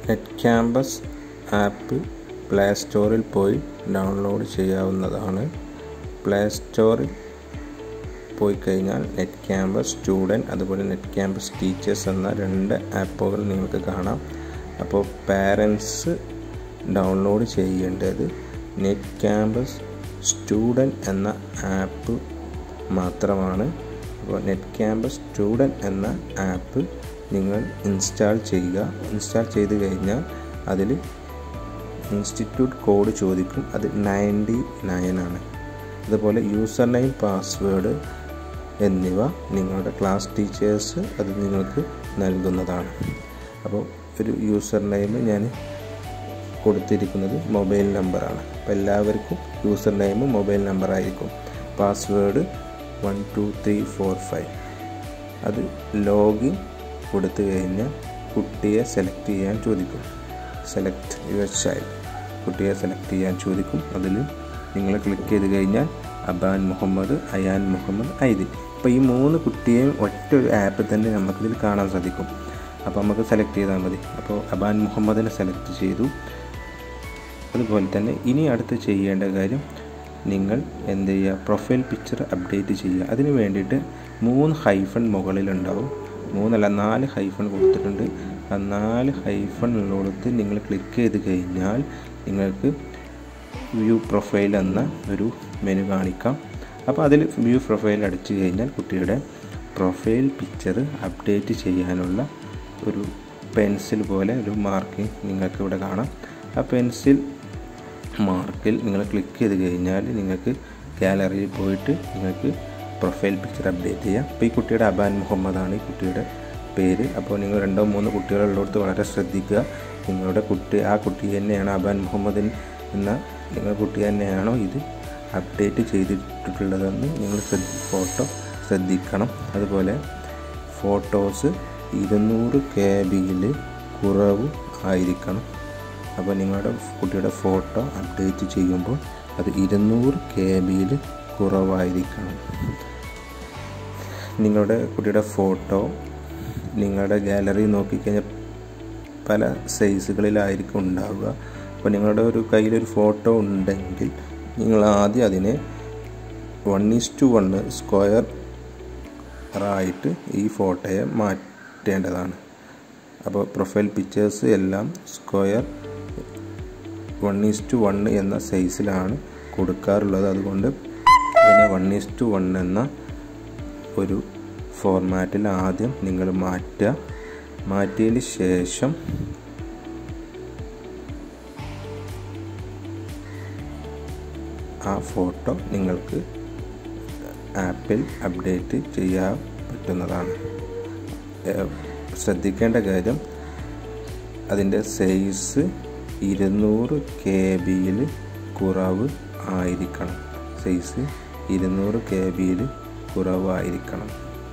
net campus app play സ്റ്റോറിൽ പോയി download ചെയ്യാവുന്നതാണ് പ്ലേ സ്റ്റോറിൽ പോയി കഴിഞ്ഞാൽ നെറ്റ് ക്യാമ്പസ് സ്റ്റുഡൻറ്റ് അതുപോലെ നെറ്റ് ക്യാമ്പസ് ടീച്ചേഴ്സ് എന്ന രണ്ട് ആപ്പുകൾ നിങ്ങൾക്ക് കാണാം അപ്പോൾ പാരൻസ് ഡൗൺലോഡ് ചെയ്യേണ്ടത് നെറ്റ് ക്യാമ്പസ് സ്റ്റുഡൻറ്റ് എന്ന ആപ്പ് മാത്രമാണ് അപ്പോൾ നെറ്റ് ക്യാമ്പസ് സ്റ്റുഡൻറ്റ് എന്ന ആപ്പ് നിങ്ങൾ ഇൻസ്റ്റാൾ ചെയ്യുക ഇൻസ്റ്റാൾ ചെയ്ത് കഴിഞ്ഞാൽ അതിൽ ഇൻസ്റ്റിറ്റ്യൂട്ട് കോഡ് ചോദിക്കും അത് നയൻറ്റി നയൻ ആണ് അതുപോലെ യൂസർ നെയിം പാസ്വേഡ് എന്നിവ നിങ്ങളുടെ ക്ലാസ് ടീച്ചേഴ്സ് അത് നിങ്ങൾക്ക് നൽകുന്നതാണ് അപ്പോൾ ഒരു യൂസർ നെയിം ഞാൻ കൊടുത്തിരിക്കുന്നത് മൊബൈൽ നമ്പറാണ് അപ്പോൾ എല്ലാവർക്കും യൂസർ നെയിം മൊബൈൽ നമ്പർ ആയിരിക്കും password one two three four five അത് ലോഗിൻ കൊടുത്തു കഴിഞ്ഞാൽ കുട്ടിയെ സെലക്ട് ചെയ്യാൻ ചോദിക്കും സെലക്ട് യുവർ ചൈൽഡ് കുട്ടിയെ സെലക്ട് ചെയ്യാൻ ചോദിക്കും അതിൽ നിങ്ങൾ ക്ലിക്ക് ചെയ്ത് കഴിഞ്ഞാൽ അബാൻ മുഹമ്മദ് അയാൻ മുഹമ്മദ് ഐദി അപ്പോൾ ഈ മൂന്ന് കുട്ടിയെയും ഒറ്റ ഒരു ആപ്പിൽ തന്നെ നമുക്കിതിൽ കാണാൻ സാധിക്കും അപ്പോൾ നമുക്ക് സെലക്ട് ചെയ്താൽ മതി അപ്പോൾ അബാൻ മുഹമ്മദിനെ സെലക്ട് ചെയ്തു അതുപോലെ തന്നെ ഇനി അടുത്ത് ചെയ്യേണ്ട കാര്യം നിങ്ങൾ എന്ത് ചെയ്യുക പ്രൊഫൈൽ പിക്ചർ അപ്ഡേറ്റ് ചെയ്യുക അതിന് വേണ്ടിയിട്ട് മൂന്ന് ഹൈഫൺ മുകളിലുണ്ടാവും മൂന്നല്ല നാല് ഹൈഫൺ കൊടുത്തിട്ടുണ്ട് ആ നാല് ഹൈഫൺ ഉള്ളിടത്ത് നിങ്ങൾ ക്ലിക്ക് ചെയ്ത് കഴിഞ്ഞാൽ നിങ്ങൾക്ക് വ്യൂ പ്രൊഫൈൽ എന്ന ഒരു മെനു കാണിക്കാം അപ്പോൾ അതിൽ വ്യൂ പ്രൊഫൈൽ അടിച്ചു കഴിഞ്ഞാൽ കുട്ടിയുടെ പ്രൊഫൈൽ പിക്ചർ അപ്ഡേറ്റ് ചെയ്യാനുള്ള ഒരു പെൻസിൽ പോലെ ഒരു മാർക്കിംഗ് നിങ്ങൾക്ക് ഇവിടെ കാണാം ആ പെൻസിൽ മാർക്കിൽ നിങ്ങൾ ക്ലിക്ക് ചെയ്ത് കഴിഞ്ഞാൽ നിങ്ങൾക്ക് ഗാലറിയിൽ പോയിട്ട് നിങ്ങൾക്ക് പ്രൊഫൈൽ പിക്ചർ അപ്ഡേറ്റ് ചെയ്യാം അപ്പോൾ ഈ കുട്ടിയുടെ അബാൻ മുഹമ്മദാണ് ഈ കുട്ടിയുടെ പേര് അപ്പോൾ നിങ്ങൾ രണ്ടോ മൂന്നോ കുട്ടികളുള്ളടത്ത് വളരെ ശ്രദ്ധിക്കുക നിങ്ങളുടെ കുട്ടി ആ കുട്ടി തന്നെയാണ് അബാൻ മുഹമ്മദ് എന്ന നിങ്ങളുടെ കുട്ടി തന്നെയാണോ ഇത് അപ്ഡേറ്റ് ചെയ്തിട്ടുള്ളതെന്ന് നിങ്ങൾ ഫോട്ടോ ശ്രദ്ധിക്കണം അതുപോലെ ഫോട്ടോസ് ഇരുന്നൂറ് കെ ബിയിൽ കുറവ് ആയിരിക്കണം അപ്പോൾ നിങ്ങളുടെ കുട്ടിയുടെ ഫോട്ടോ അപ്ഡേറ്റ് ചെയ്യുമ്പോൾ അത് ഇരുന്നൂറ് കെ ബിയിൽ കുറവായിരിക്കണം നിങ്ങളുടെ കുട്ടിയുടെ ഫോട്ടോ നിങ്ങളുടെ ഗാലറി നോക്കിക്കഴിഞ്ഞാൽ പല സൈസുകളിലായിരിക്കും ഉണ്ടാവുക അപ്പോൾ നിങ്ങളുടെ ഒരു കയ്യിലൊരു ഫോട്ടോ ഉണ്ടെങ്കിൽ നിങ്ങൾ ആദ്യം അതിനെ one is to one square ആയിട്ട് ഈ ഫോട്ടോയെ മാറ്റേണ്ടതാണ് അപ്പോൾ പ്രൊഫൈൽ പിക്ചേഴ്സ് എല്ലാം square one is to one എന്ന സൈസിലാണ് കൊടുക്കാറുള്ളത് അതുകൊണ്ട് ഇതിനെ വൺ ഈസ് ടു വൺ എന്ന ഒരു ഫോർമാറ്റിൽ ആദ്യം നിങ്ങൾ മാറ്റുക മാറ്റിയതിന് ശേഷം ആ ഫോട്ടോ നിങ്ങൾക്ക് ആപ്പിൽ അപ്ഡേറ്റ് ചെയ്യാൻ പറ്റുന്നതാണ് ശ്രദ്ധിക്കേണ്ട കാര്യം അതിൻ്റെ സൈസ് ഇരുന്നൂറ് കെ ബിയിൽ കുറവ് ആയിരിക്കണം സൈസ് ഇരുന്നൂറ് കെ ബിയിൽ കുറവായിരിക്കണം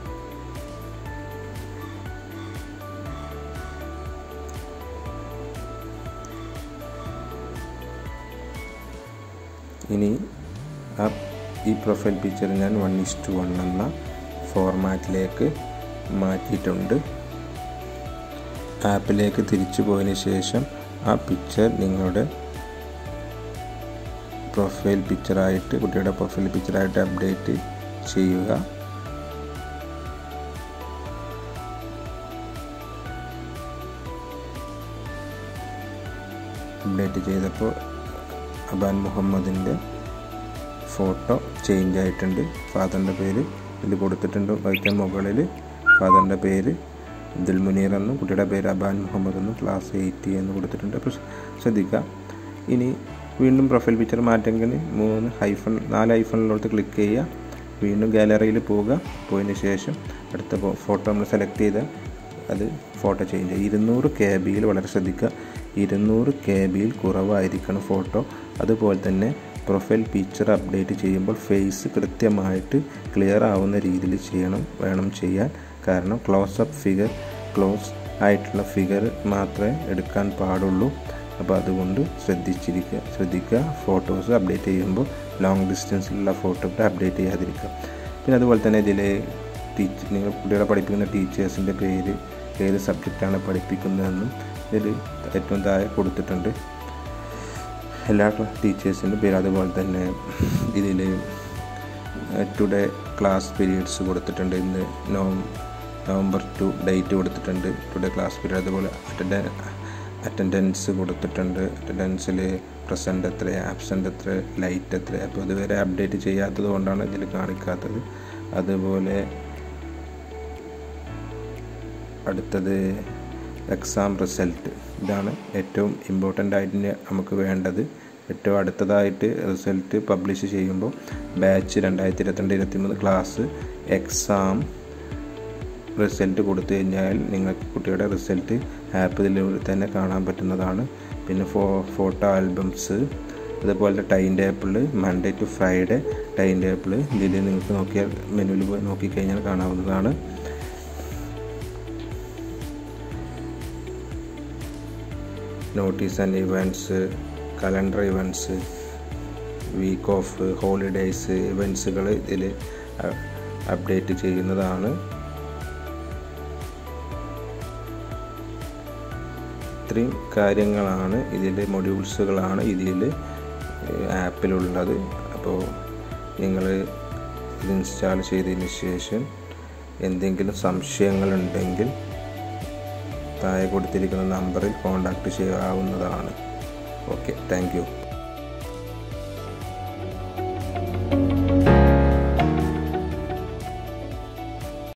ഇനി ആ ഈ പ്രൊഫൈൽ പിക്ചർ ഞാൻ വൺ ഇസ് ടു വൺ എന്ന ഫോർമാറ്റിലേക്ക് മാറ്റിയിട്ടുണ്ട് ആപ്പിലേക്ക് തിരിച്ചു പോയതിന് ശേഷം ആ പിക്ചർ നിങ്ങളുടെ പ്രൊഫൈൽ പിക്ചറായിട്ട് കുട്ടിയുടെ പ്രൊഫൈൽ പിക്ചറായിട്ട് അപ്ഡേറ്റ് ചെയ്യുക അപ്ഡേറ്റ് ചെയ്തപ്പോൾ അബാൻ മുഹമ്മദിൻ്റെ ഫോട്ടോ ചേഞ്ച് ആയിട്ടുണ്ട് ഫാദറിൻ്റെ പേര് ഇതിൽ കൊടുത്തിട്ടുണ്ട് വൈറ്റൻ മുകളിൽ ഫാദറിൻ്റെ പേര് അബ്ദുൽ മുനീർ എന്നും കുട്ടിയുടെ പേര് അബാൻ മുഹമ്മദ് എന്നും ക്ലാസ് എയ്റ്റ് എന്ന് കൊടുത്തിട്ടുണ്ട് അപ്പോൾ ശ്രദ്ധിക്കുക ഇനി വീണ്ടും പ്രൊഫൈൽ പിക്ചർ മാറ്റെങ്കിൽ മൂന്ന് ഹൈഫൺ നാല് ഹൈഫണിലോട്ട് ക്ലിക്ക് ചെയ്യുക വീണ്ടും ഗാലറിയിൽ പോവുക പോയതിന് ശേഷം അടുത്ത ഫോട്ടോ നമ്മൾ സെലക്ട് ചെയ്ത് അത് ഫോട്ടോ ചേഞ്ച് ചെയ്യുക ഇരുന്നൂറ് കെ ബിയിൽ വളരെ ശ്രദ്ധിക്കുക ഇരുന്നൂറ് കെ ബിയിൽ കുറവായിരിക്കണം ഫോട്ടോ അതുപോലെ തന്നെ പ്രൊഫൈൽ പിക്ചർ അപ്ഡേറ്റ് ചെയ്യുമ്പോൾ ഫേസ് കൃത്യമായിട്ട് ക്ലിയർ ആവുന്ന രീതിയിൽ ചെയ്യണം വേണം ചെയ്യാൻ കാരണം ക്ലോസ് അപ്പ് ഫിഗർ ക്ലോസ് ആയിട്ടുള്ള ഫിഗർ മാത്രമേ എടുക്കാൻ പാടുള്ളൂ അപ്പോൾ അതുകൊണ്ട് ശ്രദ്ധിച്ചിരിക്കുക ശ്രദ്ധിക്കുക ഫോട്ടോസ് അപ്ഡേറ്റ് ചെയ്യുമ്പോൾ ലോങ് ഡിസ്റ്റൻസിലുള്ള ഫോട്ടോ അപ്ഡേറ്റ് ചെയ്യാതിരിക്കുക പിന്നെ അതുപോലെ തന്നെ ഇതിൽ ടീച്ച് നിങ്ങൾ കുട്ടികളെ പഠിപ്പിക്കുന്ന ടീച്ചേഴ്സിൻ്റെ പേര് ഏത് സബ്ജക്റ്റാണ് പഠിപ്പിക്കുന്നതെന്നും ഇതിൽ ഏറ്റവും താഴെ കൊടുത്തിട്ടുണ്ട് എല്ലാ ടീച്ചേഴ്സിൻ്റെ പേര് അതുപോലെ തന്നെ ഇതിൽ ടുഡേ ക്ലാസ് പീരീഡ്സ് കൊടുത്തിട്ടുണ്ട് ഇന്ന് നവംബർ ടു ഡേറ്റ് കൊടുത്തിട്ടുണ്ട് ടുഡേ ക്ലാസ് പീരീഡ് അതുപോലെ അറ്റൻഡ അറ്റൻഡൻസ് കൊടുത്തിട്ടുണ്ട് അറ്റൻഡൻസിൽ പ്രസൻറ്റ് എത്ര ആബ്സെൻ്റ് എത്ര ലൈറ്റ് എത്ര അപ്പോൾ ഇതുവരെ അപ്ഡേറ്റ് ചെയ്യാത്തത് കൊണ്ടാണ് ഇതിൽ കാണിക്കാത്തത് അതുപോലെ അടുത്തത് എക്സാം റിസൾട്ട് ഇതാണ് ഏറ്റവും ഇമ്പോർട്ടൻ്റ് ആയിട്ട് നമുക്ക് വേണ്ടത് ഏറ്റവും അടുത്തതായിട്ട് റിസൾട്ട് പബ്ലിഷ് ചെയ്യുമ്പോൾ ബാച്ച് രണ്ടായിരത്തി ഇരുപത്തിരണ്ട് ഇരുപത്തിമൂന്ന് ക്ലാസ് എക്സാം റിസൾട്ട് കൊടുത്തു കഴിഞ്ഞാൽ നിങ്ങൾക്ക് കുട്ടിയുടെ റിസൾട്ട് ആപ്പിലൂടെ തന്നെ കാണാൻ പറ്റുന്നതാണ് പിന്നെ ഫോ ഫോട്ടോ ആൽബംസ് അതുപോലെ time table Monday to Friday time table ഇതിൽ നിങ്ങൾക്ക് നോക്കിയാൽ മെനുവിൽ പോയി നോക്കിക്കഴിഞ്ഞാൽ കാണാവുന്നതാണ് notice and events calendar events week of holidays ഇവൻറ്റ്സുകൾ ഇതിൽ അപ്ഡേറ്റ് ചെയ്യുന്നതാണ് ഇത്രയും കാര്യങ്ങളാണ് ഇതിൻ്റെ മൊഡ്യൂൾസുകളാണ് ഇതിൽ ആപ്പിലുള്ളത് അപ്പോൾ നിങ്ങൾ ഇത് ഇൻസ്റ്റാൾ ചെയ്തതിന് ശേഷം എന്തെങ്കിലും സംശയങ്ങളുണ്ടെങ്കിൽ താഴെ കൊടുത്തിരിക്കുന്ന നമ്പറിൽ കോൺടാക്റ്റ് ചെയ്യാവുന്നതാണ് ഓക്കെ താങ്ക് യു